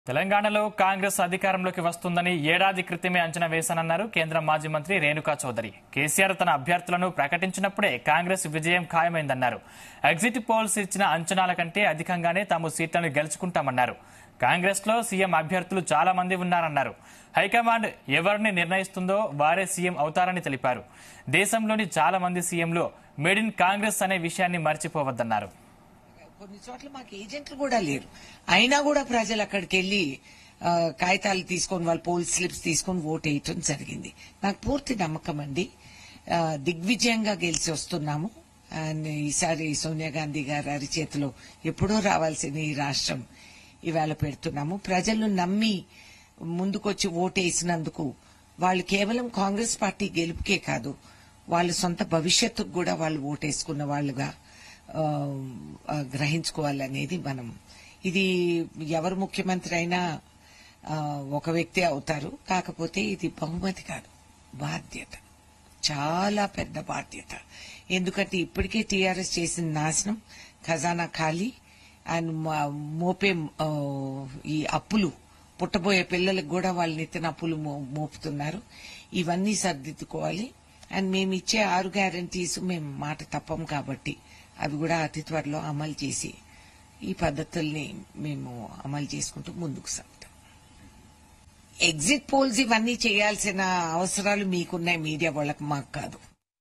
తెలంగాణలో కాంగ్రెస్ అధికారంలోకి వస్తుందని ఏడాది క్రితమే అంచనా వేశానన్నారు కేంద్ర మాజీ మంత్రి రేణుకా చౌదరి కేసీఆర్ తన అభ్యర్థులను ప్రకటించినప్పుడే కాంగ్రెస్ విజయం ఖాయమైందన్నారు ఎగ్జిట్ పోల్స్ ఇచ్చిన అంచనాల కంటే అధికంగానే తాము సీట్లను గెలుచుకుంటామన్నారు కాంగ్రెస్ లో సీఎం అభ్యర్థులు చాలా మంది ఉన్నారన్నారు హైకమాండ్ ఎవరిని నిర్ణయిస్తుందో వారే సీఎం అవుతారని తెలిపారు దేశంలోని చాలా మంది సీఎంలు మేడ్ ఇన్ కాంగ్రెస్ అనే విషయాన్ని మర్చిపోవద్దన్నారు కొన్ని చోట్ల మాకు ఏజెంట్లు కూడా లేరు అయినా కూడా ప్రజలు అక్కడికి వెళ్లి ఆ, కాగితాలు తీసుకొని వాళ్ళ పోల్ స్లిప్స్ తీసుకొని ఓటు వేయటం జరిగింది నాకు పూర్తి నమ్మకం అండి ఆ, దిగ్విజయంగా గెలిచి వస్తున్నాము అండ్ ఈసారి సోనియా గాంధీ గారి అరిచేతిలో ఎప్పుడో రావాల్సిన ఈ రాష్ట్రం ఇవాళ పెడుతున్నాము ప్రజలు నమ్మి ముందుకొచ్చి ఓటేసినందుకు వాళ్ళు కేవలం కాంగ్రెస్ పార్టీ గెలుపుకే కాదు వాళ్ళ సొంత భవిష్యత్తుకు కూడా వాళ్ళు ఓటేసుకున్న వాళ్ళుగా ఆ, ఆ, గ్రహించుకోవాలనేది మనం ఇది ఎవరు ముఖ్యమంత్రి అయినా ఆ, ఒక వ్యక్తి అవుతారు కాకపోతే ఇది బహుమతి కాదు బాధ్యత చాలా పెద్ద బాధ్యత ఎందుకంటే ఇప్పటికే టీఆర్ఎస్ చేసిన నాశనం ఖజానా ఖాళీ అండ్ మా- మోపే ఆ, ఈ అప్పులు పుట్టబోయే పిల్లలకు కూడా వాళ్ళు నెత్తిన అప్పులు మో- మోపుతున్నారు ఇవన్నీ సర్దిద్దుకోవాలి అండ్ మేము ఇచ్చే ఆరు గ్యారంటీస్ మేము మాట తప్పం కాబట్టి అవి కూడా అతి త్వరలో అమలు చేసి ఈ పద్ధతుల్ని మేము అమలు చేసుకుంటూ ముందుకు సాగుతాం ఎగ్జిట్ పోల్స్ ఇవన్నీ చేయాల్సిన అవసరాలు మీకున్నాయి మీడియా వాళ్ళకి మాకు కాదు